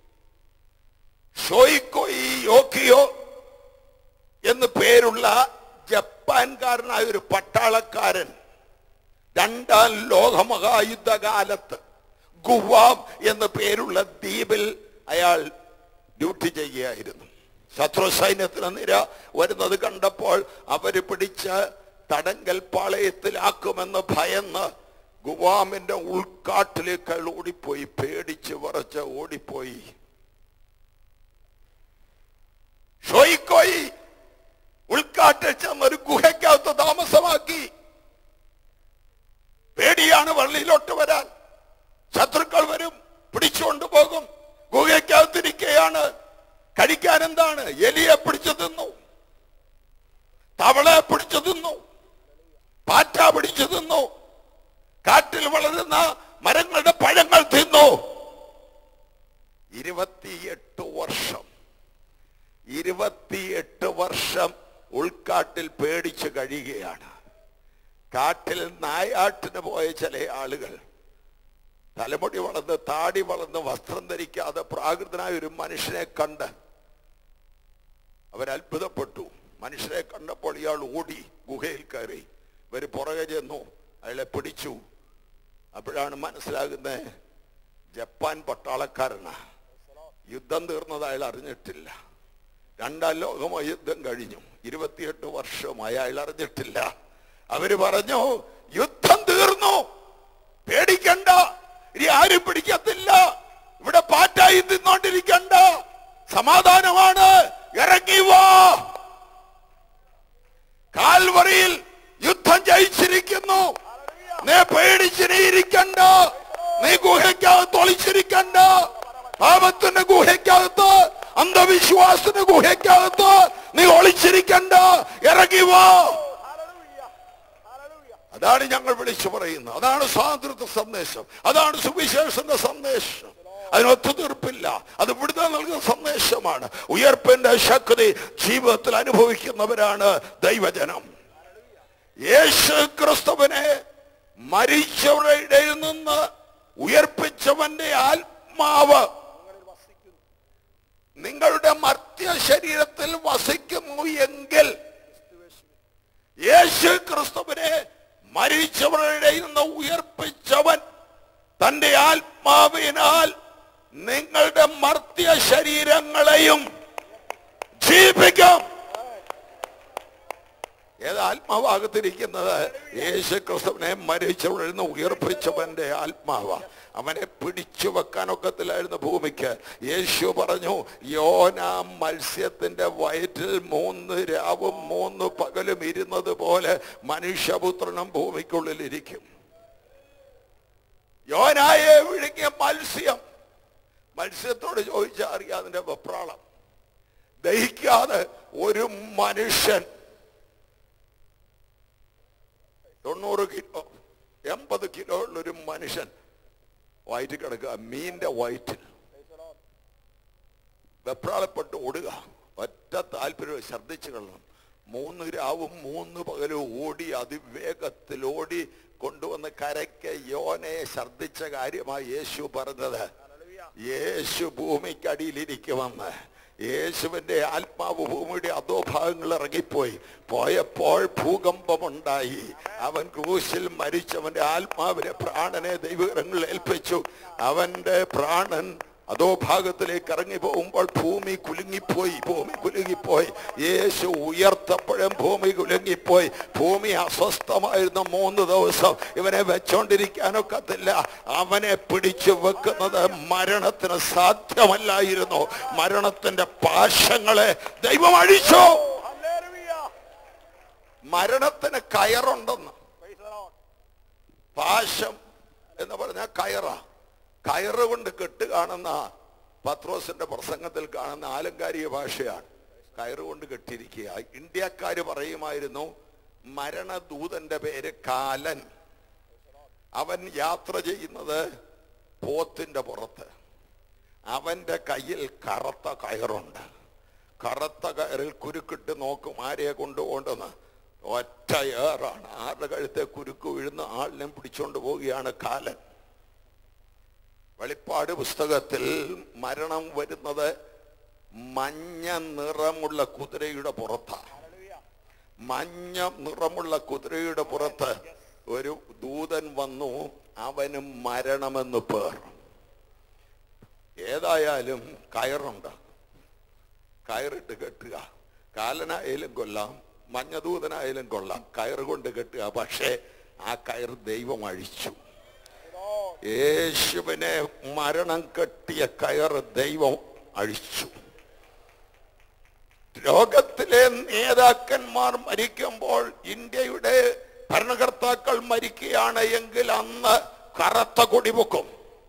ഷോയിക്കോയി യോക്കിയോ എന്ന് പേരുള്ള ജപ്പാൻകാരനായ ഒരു പട്ടാളക്കാരൻ രണ്ടാം ലോകമഹായുദ്ധകാലത്ത് ഗുവാം എന്ന പേരുള്ള ദ്വീപിൽ അയാൾ ഡ്യൂട്ടി ചെയ്യുകയായിരുന്നു ശത്രു സൈന്യത്തിന് നിര വരുന്നത് കണ്ടപ്പോൾ അവര് പിടിച്ച് തടങ്കൽ പാളയത്തിലാക്കുമെന്ന് ഭയന്ന് ഗുവാമിന്റെ ഉൾക്കാട്ടിലേക്ക് അയാൾ ഓടിപ്പോയി പേടിച്ച് വിറച്ച് ഓടിപ്പോയി ഷോയിക്കോയി ഉൾക്കാട്ടിൽ ചെന്ന് ഒരു ഗുഹയ്ക്കകത്ത് താമസമാക്കി പേടിയാണ് വള്ളിയിലോട്ട് വരാൻ ശത്രുക്കൾ വരും പിടിച്ചുകൊണ്ട് പോകും ഗുഹയ്ക്കകത്തിരിക്കുകയാണ് കഴിക്കാൻ എന്താണ് എലിയെ പിടിച്ചു തിന്നു തവളയെ പിടിച്ചു തിന്നു പാറ്റ പിടിച്ചു തിന്നു കാട്ടിൽ വളരുന്ന മരങ്ങളുടെ പഴങ്ങൾ തിന്നു ഇരുപത്തിയെട്ട് വർഷം ഇരുപത്തിയെട്ട് വർഷം ഉൾക്കാട്ടിൽ പേടിച്ച് കഴിയുകയാണ് കാട്ടിൽ നായാട്ടിന് പോയ ചില ആളുകൾ തലമുടി വളർന്ന് താടി വളർന്ന് വസ്ത്രം ധരിക്കാതെ പ്രാകൃതനായ ഒരു മനുഷ്യനെ കണ്ട് അവരത്ഭുതപ്പെട്ടു മനുഷ്യനെ കണ്ടപ്പോൾ ഇയാൾ ഓടി ഗുഹയിൽ കയറി ഇവര് പുറകെ ചെന്നു അയാളെ പിടിച്ചു അപ്പോഴാണ് മനസ്സിലാകുന്നത് ജപ്പാൻ പട്ടാളക്കാരനാ യുദ്ധം തീർന്നത് അയാൾ അറിഞ്ഞിട്ടില്ല രണ്ടാം ലോകമോ യുദ്ധം കഴിഞ്ഞു ഇരുപത്തിയെട്ട് വർഷമായി അയാൾ അറിഞ്ഞിട്ടില്ല അവര് പറഞ്ഞു യുദ്ധം തീർന്നു പേടിക്കണ്ട ഇനി ആരും പിടിക്കത്തില്ല ഇവിടെ പാറ്റായി തിന്നോണ്ടിരിക്കണ്ട സമാധാനമാണ് ഇറങ്ങി വാ കാൽവറിയിൽ യുദ്ധം ജയിച്ചിരിക്കുന്നു നീ പേടിച്ചിനി ഇരിക്കണ്ട നീ ഗുഹയ്ക്കകത്ത് ഒളിച്ചിരിക്കണ്ട പാപത്തിന്റെ ഗുഹയ്ക്കകത്ത് അന്ധവിശ്വാസത്തിന്റെ ഗുഹയ്ക്കകത്ത് നീ ഒളിച്ചിരിക്കണ്ട ഇറങ്ങി വാ അതാണ് ഞങ്ങൾ വിളിച്ചു പറയുന്നത് അതാണ് സ്വാതന്ത്ര്യ സന്ദേശം അതാണ് സുവിശേഷന്റെ സന്ദേശം അതിന് ഒത്തുതീർപ്പില്ല അത് ഇവിടുത്തെ നൽകുന്ന സന്ദേശമാണ് ഉയർപ്പിന്റെ ശക്തി ജീവിതത്തിൽ അനുഭവിക്കുന്നവരാണ് ദൈവജനം യേശു ക്രിസ്തുവിനെ മരിച്ചവരുടെ ഇടയിൽ നിന്ന് ഉയർപ്പിച്ചവന്റെ ആത്മാവ് നിങ്ങളുടെ മർത്യ ശരീരത്തിൽ വസിക്കുന്നു എങ്കിൽ യേശു ക്രിസ്തുവിനെ മരിച്ചവരുടെ ഇടയിൽ നിന്ന് ഉയർപ്പിച്ചവൻ തന്റെ ആത്മാവിനാൽ നിങ്ങളുടെ മർത്യ ശരീരങ്ങളെയും ജീവിപ്പിക്കും ഏത് ആത്മാവാകത്തിരിക്കുന്നത് യേശു ക്രിസ്തുവിനെ മരിച്ചവരിൽ നിന്ന് ഉയർപ്പിച്ചവന്റെ ആത്മാവ അവനെ പിടിച്ചു വെക്കാനൊക്കത്തില്ലായിരുന്നു ഭൂമിക്ക് യേശു പറഞ്ഞു യോന മത്സ്യത്തിന്റെ വയറ്റിൽ മൂന്ന് രാവും മൂന്ന് പകലും ഇരുന്നത് പോലെ മനുഷ്യപുത്രനും ഭൂമിക്കുള്ളിൽ ഇരിക്കും യോനായെ വിഴുങ്ങിയ മത്സ്യം മത്സ്യത്തോട് ചോദിച്ചാൽ അറിയാം അതിന്റെ വെപ്രാളം. വെപ്രാളം ദഹിക്കാതെ ഒരു മനുഷ്യൻ തൊണ്ണൂറ് കിലോ എൺപത് കിലോ ഉള്ളൊരു മനുഷ്യൻ വയറ്റിൽ കിടക്കുക മീന്റെ വയറ്റിൽ വെപ്രാളപ്പെട്ട് ഓടുക ഒറ്റ താല്പര്യം ഛർദ്ദിച്ചു കളണം മൂന്ന് രാവും മൂന്ന് പകലും ഓടി അതിവേഗത്തിൽ ഓടി കൊണ്ടുവന്ന് കരയ്ക്ക് യോനയെ ഛർദ്ദിച്ച കാര്യമായി യേശു പറഞ്ഞത് യേശു ഭൂമിക്കടിയിലിരിക്കുമെന്ന് യേശുവിന്റെ ആത്മാവ് ഭൂമിയുടെ അധോഭാഗങ്ങൾ ഇറങ്ങിപ്പോയി പോയപ്പോൾ ഭൂകമ്പമുണ്ടായി അവൻ ക്രൂശിൽ മരിച്ചവന്റെ ആത്മാവിനെ പ്രാണനെ ദൈവകരങ്ങളിൽ ഏൽപ്പിച്ചു അവന്റെ പ്രാണൻ അതോ ഭാഗത്തിലേക്ക് ഇറങ്ങി പോകുമ്പോൾ ഭൂമി കുലുങ്ങിപ്പോയി ഭൂമി കുലുങ്ങിപ്പോയി യേശു ഉയർത്തപ്പോഴും ഭൂമി കുലുങ്ങിപ്പോയി ഭൂമി അസ്വസ്ഥമായിരുന്ന മൂന്ന് ദിവസം ഇവനെ വെച്ചോണ്ടിരിക്കാനൊക്കത്തില്ല അവനെ പിടിച്ചു വെക്കുന്നത് മരണത്തിന് സാധ്യമല്ലായിരുന്നു മരണത്തിന്റെ പാശങ്ങളെ ദൈവം അഴിച്ചു മരണത്തിന് കയറുണ്ടെന്ന് പാശം എന്ന് പറഞ്ഞാൽ കയറാ കയറ് കൊണ്ട് കെട്ട് കാണുന്ന പത്രോസിന്റെ പ്രസംഗത്തിൽ കാണുന്ന ആലങ്കാരിക ഭാഷയാണ് കയറ് കൊണ്ട് കെട്ടിയിരിക്കുക ഇന്ത്യക്കാര് പറയുമായിരുന്നു മരണദൂതന്റെ പേര് കാലൻ അവൻ യാത്ര ചെയ്യുന്നത് പോത്തിന്റെ പുറത്ത് അവന്റെ കയ്യിൽ കറുത്ത കയറുണ്ട് കറുത്ത കയറിൽ കുരുക്കിട്ട് നോക്കും ആരെയെ കൊണ്ടുപോകണ്ടെന്ന് ഒറ്റ ഏറാണ് ആരുടെ കഴുത്തെ കുരുക്ക് വീഴുന്ന ആളിനെ പിടിച്ചോണ്ട് പോവുകയാണ് കാലൻ വെളിപ്പാട് പുസ്തകത്തിൽ മരണം വരുന്നത് മഞ്ഞ നിറമുള്ള കുതിരയുടെ പുറത്താണ് മഞ്ഞ നിറമുള്ള കുതിരയുടെ പുറത്ത് ഒരു ദൂതൻ വന്നു അവന് മരണമെന്ന് പേർ ഏതായാലും കയറുണ്ട് കയറിട്ട് കെട്ടുക കാലനായാലും കൊല്ലാം മഞ്ഞദൂതനായാലും കൊള്ളാം കയറ് കൊണ്ട് കെട്ടുക പക്ഷേ ആ കയർ ദൈവം അഴിച്ചു യേശുവിനെ മരണം കെട്ടിയ കയർ ദൈവം അഴിച്ചു ലോകത്തിലെ നേതാക്കന്മാർ മരിക്കുമ്പോൾ ഇന്ത്യയുടെ ഭരണകർത്താക്കൾ മരിക്കുകയാണ് എങ്കിൽ അന്ന് കറുത്ത കൊടി പൊക്കും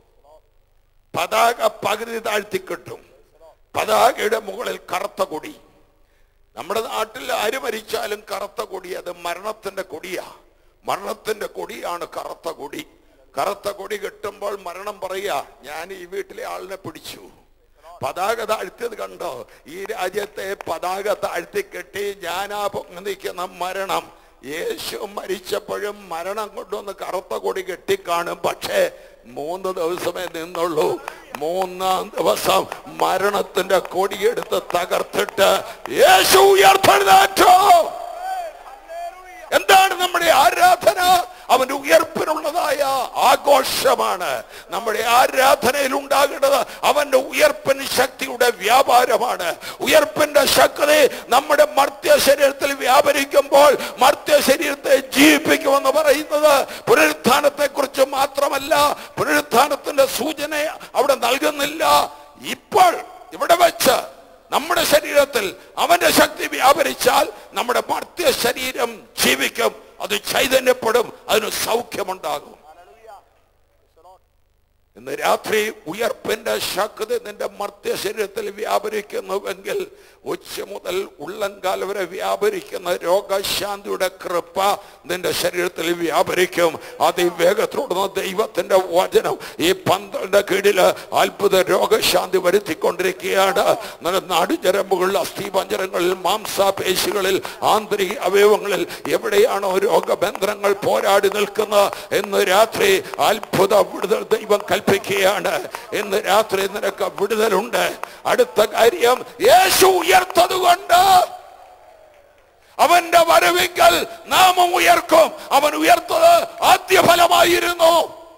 പതാക പകുതി താഴ്ത്തിക്കെട്ടും പതാകയുടെ മുകളിൽ കറുത്ത കൊടി നമ്മുടെ നാട്ടിൽ ആര് മരിച്ചാലും കറുത്ത കൊടി അത് മരണത്തിന്റെ കൊടിയാ മരണത്തിന്റെ കൊടിയാണ് കറുത്ത കൊടി കറുത്ത കൊടി കെട്ടുമ്പോൾ മരണം പറയാ ഞാൻ ഈ വീട്ടിലെ ആളിനെ പിടിച്ചു പതാക താഴ്ത്തിയത് കണ്ടോ ഈ രാജ്യത്തെ പതാക താഴ്ത്തി കെട്ടി ഞാനാ പൊങ്ങി നിൽക്കുന്ന മരണം യേശു മരിച്ചപ്പോഴും മരണം കൊണ്ടുവന്ന് കറുത്ത കൊടി കെട്ടിക്കാണും പക്ഷേ മൂന്ന് ദിവസമേ നിന്നുള്ളൂ മൂന്നാം ദിവസം മരണത്തിന്റെ കൊടിയെടുത്ത് തകർത്തിട്ട് യേശു ഉയർത്തെഴുന്നേറ്റോ എന്താണ് നമ്മുടെ ആരാധന അവന്റെ ഉയർപ്പിനുള്ളതായ ആഘോഷമാണ് നമ്മുടെ ആരാധനയിൽ ഉണ്ടാകേണ്ടത് അവന്റെ ഉയർപ്പിന് ശക്തിയുടെ വ്യാപാരമാണ് ഉയർപ്പിന്റെ ശക്തി നമ്മുടെ മർത്യ ശരീരത്തിൽ വ്യാപരിക്കുമ്പോൾ മർത്യ ശരീരത്തെ ജീവിപ്പിക്കുമെന്ന് പറയുന്നത് പുനരുത്ഥാനത്തെ കുറിച്ച് മാത്രമല്ല പുനരുത്ഥാനത്തിന്റെ സൂചന അവിടെ നൽകുന്നില്ല ഇപ്പോൾ ഇവിടെ വെച്ച് നമ്മുടെ ശരീരത്തിൽ അവന്റെ ശക്തി വ്യാപരിച്ചാൽ നമ്മുടെ മർത്യ ശരീരം ജീവിക്കും അത് ചൈതന്യപ്പെടും അതിന് സൗഖ്യമുണ്ടാകും ഇന്ന് രാത്രി ഉയർപ്പിന്റെ ശക്തി നിന്റെ മർത്യ ശരീരത്തിൽ വ്യാപരിക്കുന്നുവെങ്കിൽ ഉച്ച മുതൽ ഉള്ളങ്കാൽ വരെ വ്യാപരിക്കുന്ന രോഗശാന്തിയുടെ കൃപ നിന്റെ ശരീരത്തിൽ വ്യാപരിക്കും അതിവേഗത്തോടുന്ന ദൈവത്തിന്റെ വചനം ഈ പന്ത്രണ്ട് കീഴില് അത്ഭുത രോഗശാന്തി വരുത്തിക്കൊണ്ടിരിക്കുകയാണ് നിന്റെ നാടുചരമ്പുകളിൽ അസ്ഥിപഞ്ചരങ്ങളിൽ മാംസാപേശികളിൽ ആന്തരിക അവയവങ്ങളിൽ എവിടെയാണോ രോഗബന്ധനങ്ങൾ പോരാടി നിൽക്കുന്നത് എന്ന് രാത്രി അത്ഭുത വിടുതൽ ദൈവം കൽപ്പിക്കുകയാണ് ഇന്ന് രാത്രി നിനക്ക് വിടുതലുണ്ട് അടുത്ത കാര്യം യേശു ഉയർത്തത് കൊണ്ട് അവന്റെ വരവിക്കൽ നാമം ഉയർക്കും അവൻ ഉയർത്തത് ആദ്യ ഫലമായിരുന്നു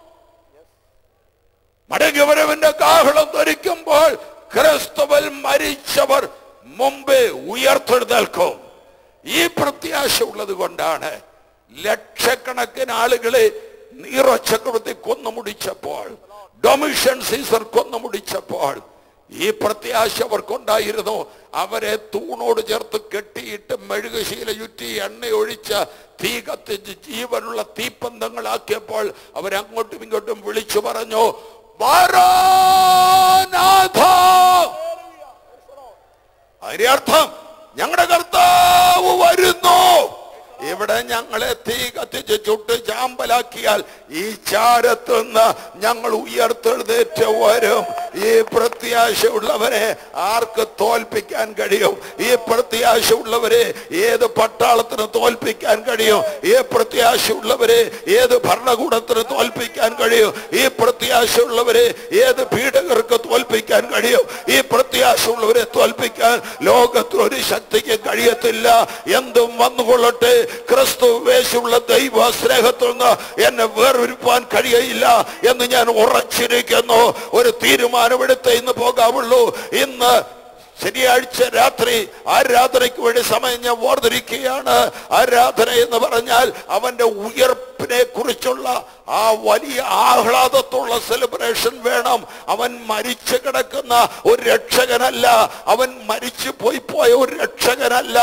മടങ്ങി വരവിന്റെ കാഹളം ധരിക്കുമ്പോൾ ക്രിസ്തുവിൽ മരിച്ചവർ മുമ്പേ ഉയർത്തെഴുന്നേൽക്കും ഈ പ്രത്യാശ ഉള്ളത് കൊണ്ടാണ് ലക്ഷക്കണക്കിന് ആളുകളെ നീറോ ചക്രവർത്തി കൊന്നുമുടിച്ചപ്പോൾ ഡൊമിഷൻ സീസർ കൊന്നുമുടിച്ചപ്പോൾ ഈ പ്രത്യാശ അവർക്കുണ്ടായിരുന്നു അവരെ തൂണോട് ചേർത്ത് കെട്ടിയിട്ട് മെഴുകുശീല ചുറ്റി എണ്ണ ഒഴിച്ച് തീ കത്തിച്ച് ജീവനുള്ള തീപ്പന്തങ്ങളാക്കിയപ്പോൾ അവരങ്ങോട്ടും ഇങ്ങോട്ടും വിളിച്ചു പറഞ്ഞു "മാറാനാഥ." അതിന്റെ അർത്ഥം ഞങ്ങളുടെ കർത്താവ് വരുന്നു ഇവിടെ അവിടെ ഞങ്ങളെ തീ കത്തിച്ച് ചുട്ട് ചാമ്പലാക്കിയാൽ ഈ ചാരത്തു നിന്ന് ഞങ്ങൾ ഉയർത്തെഴുന്നേറ്റ് വരും ഈ പ്രത്യാശയുള്ളവരെ ആർക്ക് തോൽപ്പിക്കാൻ കഴിയും ഈ പ്രത്യാശയുള്ളവരെ ഏത് പട്ടാളത്തിന് തോൽപ്പിക്കാൻ കഴിയും ഈ പ്രത്യാശയുള്ളവരെ ഏത് ഭരണകൂടത്തിന് തോൽപ്പിക്കാൻ കഴിയും ഈ പ്രത്യാശയുള്ളവരെ ഏത് പീഡകർക്ക് തോൽപ്പിക്കാൻ കഴിയും ഈ പ്രത്യാശയുള്ളവരെ തോൽപ്പിക്കാൻ ലോകത്തിൽ ഒരു ശക്തിക്ക് കഴിയത്തില്ല എന്തും വന്നുകൊള്ളട്ടെ ക്രിസ്തു വേശുള്ള ദൈവ സ്നേഹത്തിൽ നിന്ന് എന്നെ വേർതിരിപ്പാൻ കഴിയയില്ല എന്ന് ഞാൻ ഉറച്ചിരിക്കുന്നു ഒരു തീരുമാനമെടുത്ത് ഇന്ന് പോകാവുള്ളൂ ഇന്ന് ശനിയാഴ്ച രാത്രി ആരാധനയ്ക്ക് വേണ്ടി സമയം ഞാൻ ഓർത്തിരിക്കുകയാണ് ആരാധന എന്ന് പറഞ്ഞാൽ അവന്റെ ഉയർപ്പിനെ കുറിച്ചുള്ള ആ വലിയ ആഹ്ലാദത്തുള്ള സെലിബ്രേഷൻ വേണം അവൻ മരിച്ചു കിടക്കുന്ന ഒരു രക്ഷകനല്ല അവൻ മരിച്ചു പോയി പോയ ഒരു രക്ഷകനല്ല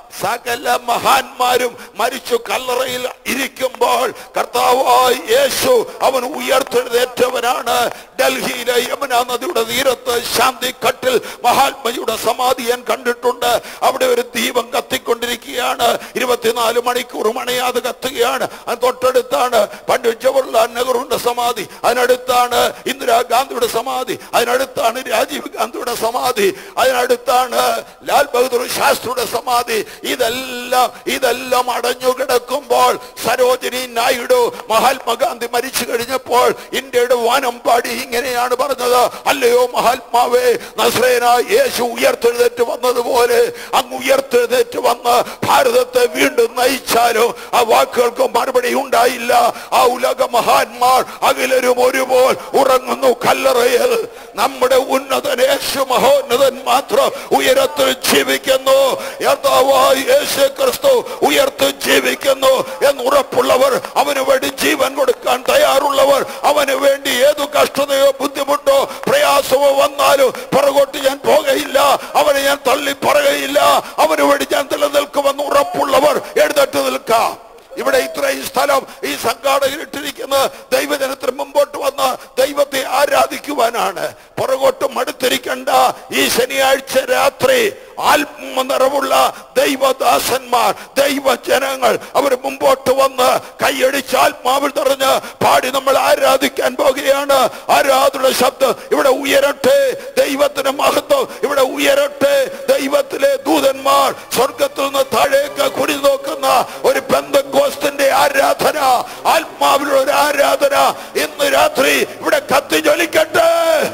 സകല മഹാന്മാരും മരിച്ചു കല്ലറയിൽ ഇരിക്കുമ്പോൾ കർത്താവായ യേശു അവൻ ഉയർത്തെഴുന്നേറ്റവനാണ് ഡൽഹിയിലെ യമുന നദിയുടെ തീരത്ത് ശാന്തി കട്ടിൽ മഹാത്മയുടെ സമാധി ഞാൻ കണ്ടിട്ടുണ്ട് അവിടെ ഒരു ദീപം കത്തിക്കൊണ്ടിരിക്കുകയാണ് ഇരുപത്തിനാല് മണിക്കൂർ മണയാതെ കത്തുകയാണ് അത് തൊട്ടടുത്താണ് പണ്ഡിറ്റ് ജവഹർലാൽ നെഹ്റുവിന്റെ സമാധി അതിനടുത്താണ് ഇന്ദിരാഗാന്ധിയുടെ സമാധി അതിനടുത്താണ് രാജീവ് ഗാന്ധിയുടെ സമാധി അതിനടുത്താണ് ലാൽ ബഹദൂർ ശാസ്ത്രിയുടെ സമാധി ഇതെല്ലാം ഇതെല്ലാം അടഞ്ഞു കിടക്കുമ്പോൾ സരോജിനി നായിഡു മഹാത്മാഗാന്ധി മരിച്ചു കഴിഞ്ഞപ്പോൾ ഇന്ത്യയുടെ വാനമ്പാടി ഇങ്ങനെയാണ് പറഞ്ഞത് അല്ലയോ മഹാത്മാവേ നസ്രേന യേശു ഉയർത്തെഴുന്നേറ്റ് വന്നതുപോലെ അങ്ങ് ഉയർത്തെഴുന്നേറ്റ് വന്ന് ഭാരതത്തെ വീണ്ടും നയിച്ചാലും ആ വാക്കുകൾക്ക് മറുപടി ഉണ്ടായില്ല ആ ഉലക മഹാന്മാർ അഖിലരും ഒരുപോൽ ഉറങ്ങുന്നു കല്ലറയിൽ നമ്മുടെ ഉന്നതൻ യേശു മഹോന്നതൻ മാത്രം ഉയരത്തിൽ ജീവിക്കുന്നു യഥാവായ യേശു ക്രിസ്തു ഉയർത്ത് ജീവിക്കുന്നു എന്ന് ഉറപ്പുള്ളവർ അവന് വേണ്ടി ജീവൻ കൊടുക്കാൻ തയ്യാറുള്ളവർ അവന് വേണ്ടി ഏതു കഷ്ടതയോ ബുദ്ധിമുട്ടോ പ്രയാസമോ വന്നാലും പുറകോട്ട് ഞാൻ പോകുകയില്ല അവനെ ഞാൻ തള്ളി പറയുകയില്ല അവന് വേണ്ടി ഞാൻ നിലനിൽക്കുമെന്ന് ഉറപ്പുള്ളവർ എഴുന്നേറ്റ് നിൽക്കാം ഇവിടെ ഇത്രയും സ്ഥലം ഈ സംഘാടകർ ഇട്ടിരിക്കുന്ന ദൈവജനത്തിന് മുമ്പോട്ട് വന്ന് ദൈവത്തെ ആരാധിക്കുവാനാണ് പുറകോട്ട് മടുത്തിരിക്കേണ്ട ഈ ശനിയാഴ്ച രാത്രി ആത്മ നിറവുള്ള ദൈവദാസന്മാർ ദൈവജനങ്ങൾ അവർ മുമ്പോട്ട് വന്ന് കൈയടിച്ച് ആത്മാവിൽ നിറഞ്ഞ് പാടി നമ്മൾ ആരാധിക്കാൻ പോകുകയാണ് ആരാധന ശബ്ദം ഇവിടെ ഉയരട്ടെ ദൈവത്തിന് മഹത്വം ഇവിടെ ഉയരട്ടെ ദൈവത്തിലെ ദൂതന്മാർ സ്വർഗത്തിൽ നിന്ന് താഴേക്ക് കുടി നോക്കുന്ന ഒരു ബന്ധകോസ്തിന്റെ ആരാധന ആത്മാവിലുള്ള ഒരു ആരാധന ഇന്ന് രാത്രി ഇവിടെ കത്തി ജ്വലിക്കട്ടെ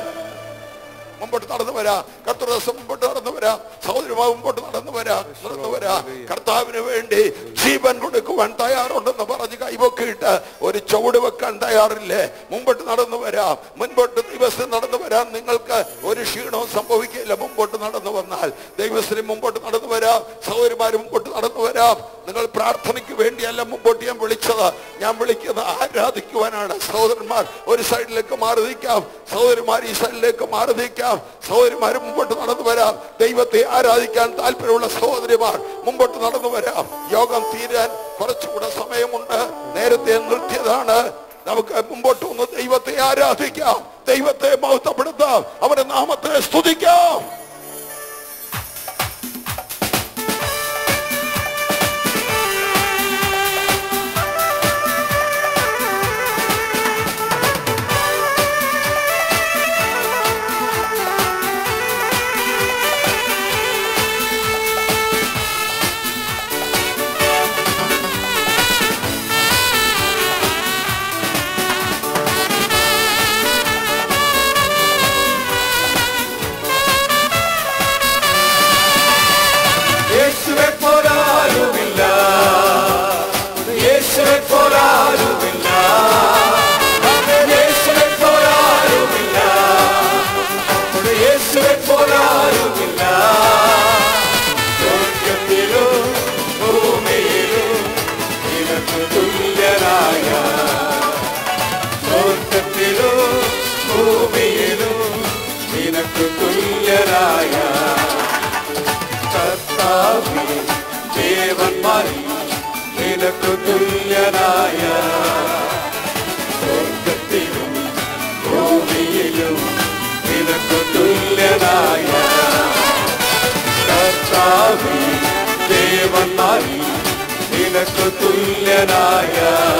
മുമ്പോട്ട് നടന്നു വരാം കർത്തൃദാസം മുമ്പോട്ട് നടന്നു വരാം സഹോദരിമാവ് മുമ്പോട്ട് നടന്നു വരാം നടന്നു വരാം കർത്താവിന് വേണ്ടി ജീവൻ കൊടുക്കുവാൻ തയ്യാറുണ്ടെന്ന് പറഞ്ഞ് കൈപൊക്കിയിട്ട് ഒരു ചുവട് വെക്കാൻ തയ്യാറില്ലേ മുമ്പോട്ട് നടന്നു വരാം മുൻപോട്ട് ദിവസം നടന്നു വരാൻ നിങ്ങൾക്ക് ഒരു ക്ഷീണവും സംഭവിക്കില്ല മുമ്പോട്ട് നടന്നു വന്നാൽ ദൈവശ്രീ മുമ്പോട്ട് നടന്നു വരാം സഹോദരിമാര് മുമ്പോട്ട് നടന്നു വരാം നിങ്ങൾ പ്രാർത്ഥനയ്ക്ക് വേണ്ടിയല്ല മുമ്പോട്ട് ഞാൻ വിളിച്ചത് ഞാൻ വിളിക്കുന്നത് ആരാധിക്കുവാനാണ് സഹോദരന്മാർ ഒരു സൈഡിലേക്ക് മാറി നിൽക്കാം സഹോദരിമാർ ഈ സൈഡിലേക്ക് മാറി നിൽക്കാം സഹോദരിമാർ മുമ്പോട്ട് നടന്നു വരാം ദൈവത്തെ ആരാധിക്കാൻ താല്പര്യമുള്ള സഹോദരിമാർ മുമ്പോട്ട് നടന്നു വരാം യോഗം തീരാൻ കുറച്ചുകൂടെ സമയമുണ്ട് നേരത്തെ നിർത്തിയതാണ് നമുക്ക് മുമ്പോട്ട് വന്ന് ദൈവത്തെ ആരാധിക്കാം ദൈവത്തെ മഹത്വപ്പെടുത്താം അവന്റെ നാമത്തെ സ്തുതിക്കാം യേശുവെ പോലാരുമില്ല യേശുവെ പോലാരുമില്ല യേശുവെ പോലാരുമില്ല യേശുവെ പോലാരുമില്ല സ്വർഗത്തിലും ഭൂമിയിലും നിനക്ക് തുല്യനായ സ്വർഗത്തിലും ഭൂമിയിലും നിനക്ക് തുല്യനായ കർത്താവേ ദേവന്മാരിൽ നിനക്ക് തുല്യനായ സ്വർഗത്തിലും ഭൂമിയിലും നിനക്ക് തുല്യനായ കർത്താവേ ദേവന്മാരിൽ നിനക്ക് നിനക്കു തുല്യനായ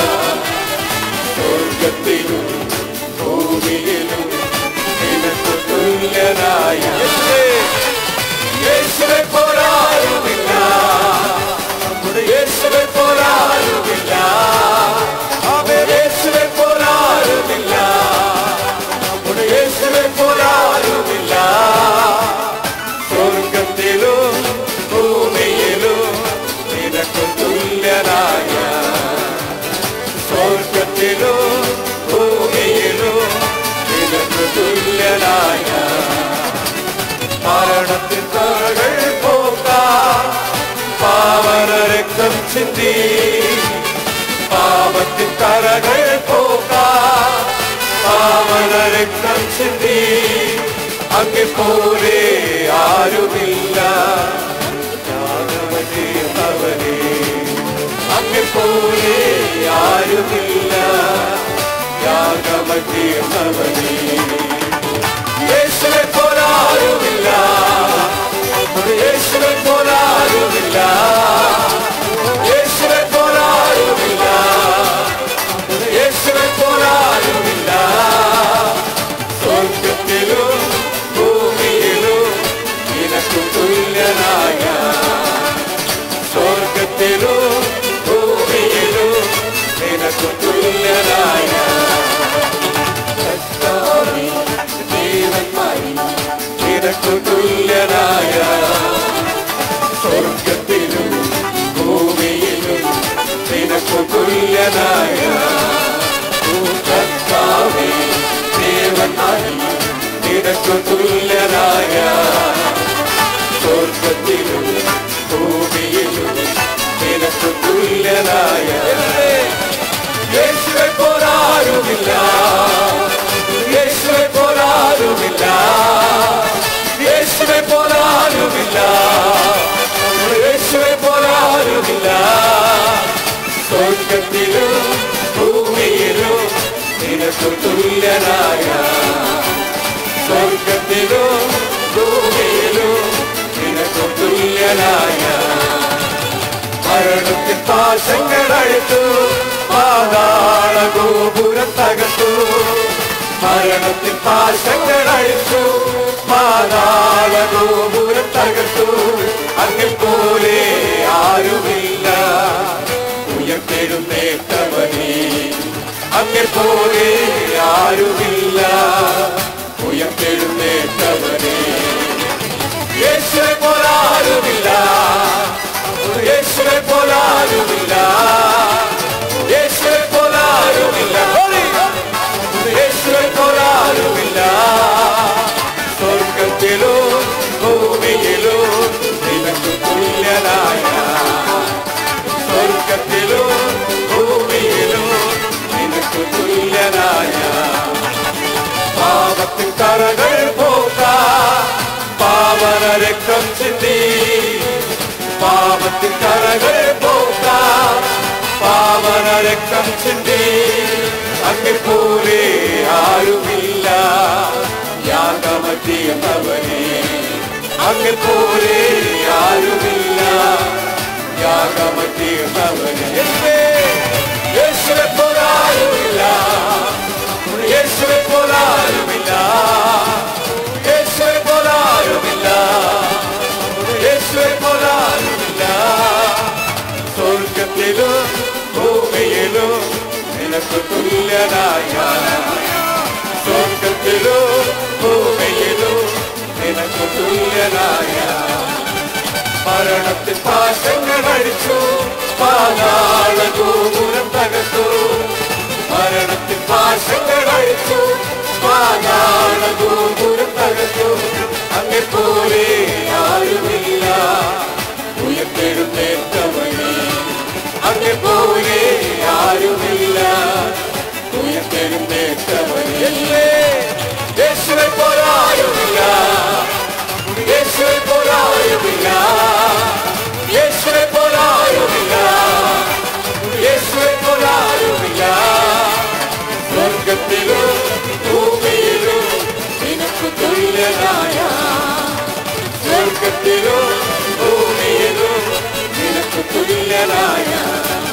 സ്വർഗത്തിലും ഭൂമിയിലും നിനക്കു തുല്യനായ യേശുവെ പോരാറുമില്ല നമ്മുടെ യേശുവെ പോരാറുമില്ല അവൻ യേശുവെ പോരാറുമില്ല നമ്മുടെ യേശുവെ പോരാറുമില്ല സ്വർഗത്തിലും ഭൂമിയിലും നിനക്കു തുല്യനായ സ്വർഗത്തിലും ഭൂമിയിലും നിനക്കു തുല്യനായ മരണത്തിൻ കറകൾ പോക്കാം പാവന രക്തം ചിന്തി പാപത്തിൻ കറകൾ പോക്കാം പാവന രക്തം ചിന്തി അങ്ങെ പോലെ ആരുമില്ല യാഗവനെ അവനെ അങ്ങെ പോലെ ആരുമില്ല യാഗവനെ അവനെ യേശുവെ പോലാരുമില്ല യേശുവെ പോലാരുമില്ല യേശുവെ പോലാരുമില്ല യേശുവെ പോലാരുമില്ല സ്വർഗത്തിലും ഭൂമിയിലും നിനക്കു തുല്യനായ സ്വർഗത്തിലും ഭൂമിയിലും നിനക്കു തുല്യനായ കർത്താവേ, ജീവന്മാരി നിനക്കു തുല്യനായ സ്വർഗത്തിലും ഭൂമിയിലും നിനക്കു തുല്യനായ ഓ കർത്താവേ, ദേവന്മാരി നിനക്കു തുല്യനായ സ്വർഗത്തിലും ഭൂമിയിലും നിനക്കു തുല്യനായ യേശുവെ പോരാരുമില്ല യേശുവെ പോരാരുമില്ല യേശുവെ പോരാരുമില്ല യേശുവെ പോരാരുമില്ല സ്വർഗത്തിലും ഭൂമിയിലും നിനക്കു തുല്യനായ സ്വർഗത്തിലും ഭൂമിയിലും നിനക്കു തുല്യനായ മരണത്തിൻ പാശങ്ങൾ അഴുത്തു പാതാള ഗോപുരം തകർത്തു മരണത്തിൻ പാശങ്ങൾ അഴിച്ചു പാതാള ഗോപുരം തകർത്തു അങ്ങിൽ പോലെ ആരുമില്ല ഉയർത്തെഴുന്നേറ്റവനേ അങ്ങിൽ പോലെ ആരുമില്ല ഉയർത്തെഴുന്നേറ്റവനേ യേശുവെ പോലാരുമില്ല യേശുവെ പോലാരുമില്ല യേശുവെ പോലാരുമില്ല യേശുവെ പോലാരുമില്ല സ്വർഗത്തിലോ ഭൂമിയിലോ നിനക്കു തുല്യനായ സ്വർഗത്തിലോ ഭൂമിയിലോ നിനക്കു തുല്യനായ പാപത്തിൻ കറകൾ പോക്കാ പാവന രക്തം ചിന്തി പാപത്തിൻ കറകൾ പോക്കാ പാവന രക്തം ചിന്തി അങ്ങെ പോലെ ആരുമില്ല യാഗമതിയവനെ അങ്ങെ പോലെ ആരുമില്ല യാഗമതിയവനെ യേശുവെ പോലാരുമില്ല യേശുവെ പോലാരുമില്ല യേശുവെ പോലാരുമില്ല യേശുവെ പോലാരുമില്ല സ്വർഗത്തിലും ഭൂമിയിലും നിനക്ക് തുല്യനായ സ്വർഗത്തിലും ഭൂമിയിലും നിനക്ക് തുല്യനായ മരണത്തിൻ പാശങ്ങൾ അടിച്ചു പാതാള ഗോപുരം തകർത്തു മരണത്തിൻ പാശങ്ങൾ അഴിച്ചു പാതാള ഗോപുരം തകർത്തു അങ്ങെ പോലെ ആരുമില്ല ഉയർത്തെഴുന്നേറ്റവനെ അങ്ങെ പോലെ ആരുമില്ല ഉയർത്തെഴുന്നേറ്റവനെ യേശുവെ പോലാരുമില്ല യേശുവെ പോലാരുമില്ല യേശുവെ പോലാരുമില്ല യേശുവെ പോലാരുമില്ല സ്വർഗത്തിലും ഭൂമിയിലും നിനക്കു തുല്യനായ സ്വർഗത്തിലും ഭൂമിയിലും നിനക്കു തുല്യനായ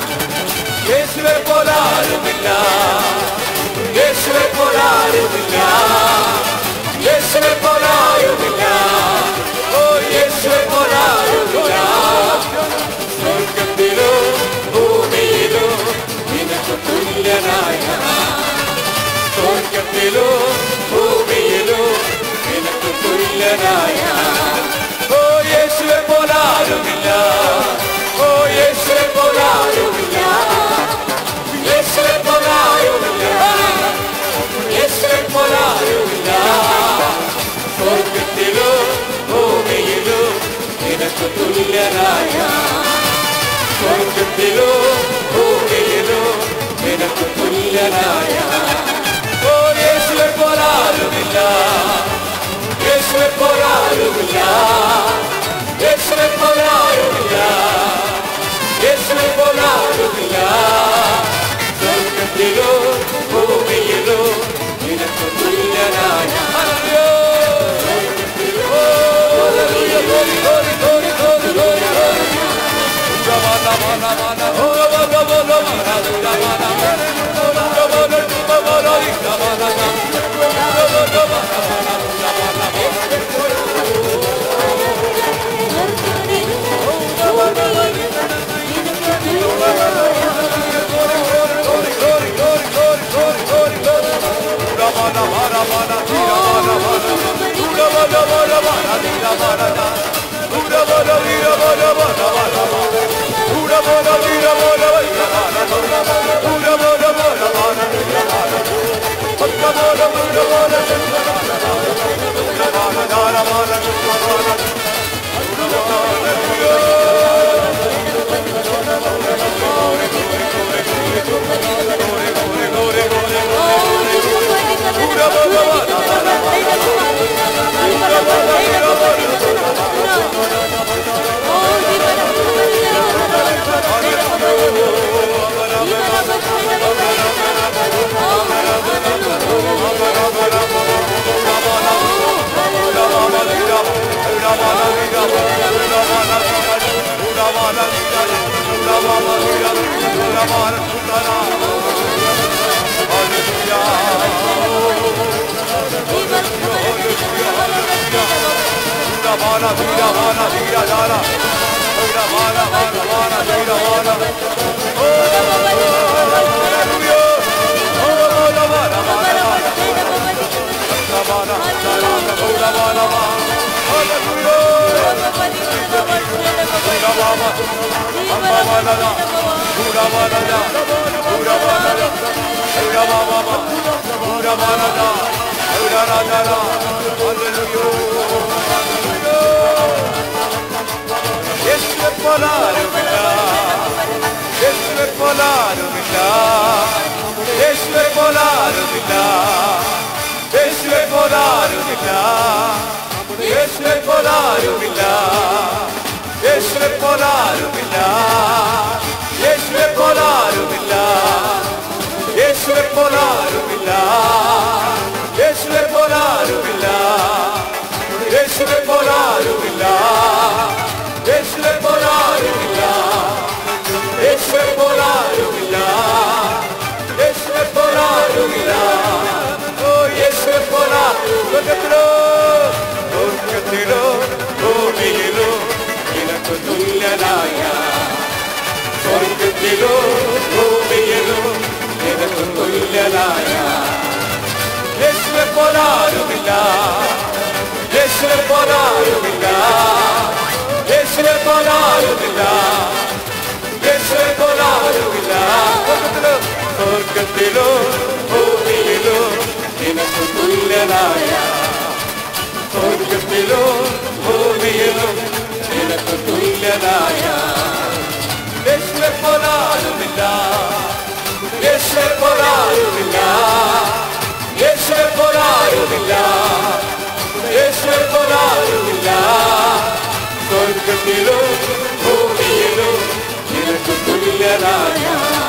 യേശുവെ പോലാരുമില്ല യേശുവെ പോലാരുമില്ല യേശുവെ പോലാരുമില്ല ഓ യേശുവെ പോലാരുമില്ല സ്വർഗത്തിലോ ഭൂമിയിലോ നിനക്ക് തുല്യനായ സ്വർഗത്തിലോ ഭൂമിയിലോ നിനക്ക് തുല്യനായ ഓ യേശുവെ പോലാരുമില്ല ഓ യേശുവെ പോലാരുമില്ല യേശുവെ പോലാരുമില്ല യേശുവെ പോലാരുമില്ല സ്വർഗത്തിലോ ഭൂമിയിലോ നിനക്ക് തുല്യനായ സ്വർഗത്തിലോ ഭൂമിയിലോ നിനക്ക് തുല്യനായ ഓ യേശുവെ പോലാരുമില്ല യേശുവെ പോലാരുമില്ല യേശുവെ പോലാരുമില്ല യേശുവെ പോലാരുമില്ല സ്വർഗത്തിലോ ഭൂമിയിലോ നിനക്ക് തുല്യനായ hallelujah. Oh, hallelujah. Glory, glory, glory, glory, glory, glory. Ramana, mana, mana, oh, Ramana, mana, mana, Ramana, mana, Ramana, Ramana, Ramana, യേശുവെ പോലാരുമില്ല യേശുവെ പോലാരുമില്ല യേശുവെ പോലാരുമില്ല യേശുവെ പോലാരുമില്ല യേശുവെ പോലാരുമില്ല യേശുവെ പോലാരുമില്ല യേശുവെ പോലാരുമില്ല യേശുവെ പോലാരുമില്ല യേശുവെ പോലാരുമില്ല യേശുവെ പോലാരുമില്ല യേശുവെ പോലാരുമില്ല യേശുവെ പോലാരുമില്ല യേശുവെ പോലാരുമില്ല ഓ യേശുവെ പോലാ സ്വർഗത്തിലോ സ്വർഗത്തിലോ ഭൂമിയിലോ നിനക്ക് തുല്യനായ സ്വർഗത്തിലോ ഭൂമിയിലോ നിനക്ക് തുല്യനായ യേശുവെ പോലാരുമില്ല യേശുവെ പോലാരുമില്ല യേശുവെ പോലാരുമില്ല യേശുവെ പോലാരുമില്ല സ്വർഗത്തിലോ സ്വർഗത്തിലോ ഭൂമിയിലോ നിനക്ക് തുല്യനായ സ്വർഗത്തിലോ ഭൂമിയിലോ നിനക്ക് തുല്യനായ യേശുവെ പോലാരുമില്ല യേശുവെ പോലാരുമില്ല യേശുവെ പോലാരുമില്ല യേശുവെ പോലാരുമില്ല സ്വർഗത്തിലോ ഭൂമിയിലോ നിനക്ക് തുല്യനായ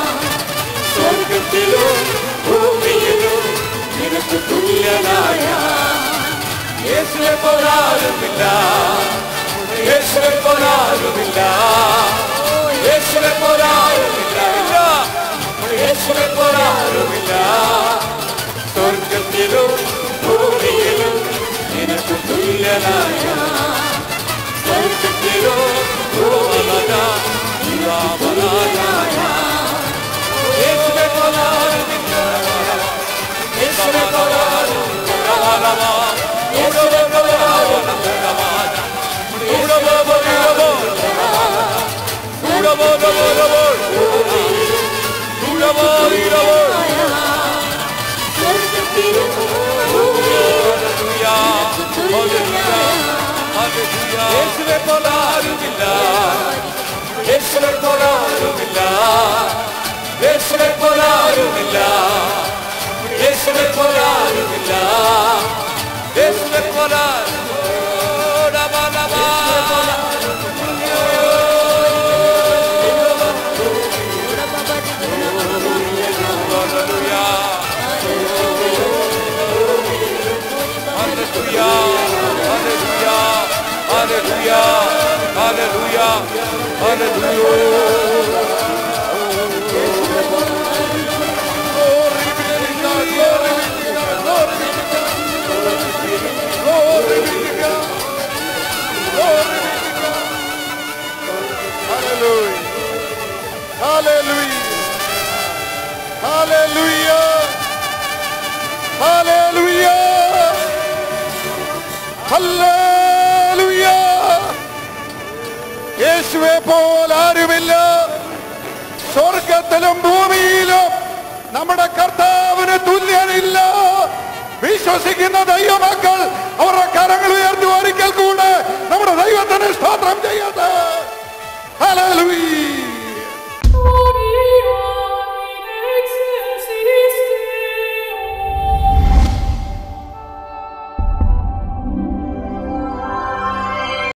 സ്വർഗത്തിലോ ഭൂമിയിലോ നിനക്ക് തുല്യനായ യേശുവെ പോലാരുമില്ല യേശുവെ പോലാരുമില്ല യേശുവെ പോലാരുമില്ല ഇല്ല തുല്യനായ യേശുവേ പോലാരുമില്ല യേശുവേ പോലാരുമില്ല യേശുവേ സ്വർഗ്ഗത്തിലും ഭൂമിയിലും നിനക്ക് തുല്യനായ യേശുവെ പോലാരുമില്ല യേശുവെ പോലാരുമില്ല യേശുവെ പോലാരുമില്ല യേശുവെ പോലാരുമില്ല യേശുവെ പോലാരുമില്ല Hallelujah. Hallelujah. Hallelujah. Hallelujah. യേശുവെ പോലെ ആരുമില്ല സ്വർഗത്തിലും ഭൂമിയിലും നമ്മുടെ കർത്താവിന് തുല്യനില്ല വിശ്വസിക്കുന്ന ദൈവമക്കൾ അവരുടെ കരങ്ങൾ ഉയർത്തി ഒരിക്കൽ കൂടെ നമ്മുടെ ദൈവത്തിന് സ്തോത്രം ചെയ്യട്ടെ ഹല്ലേലൂയ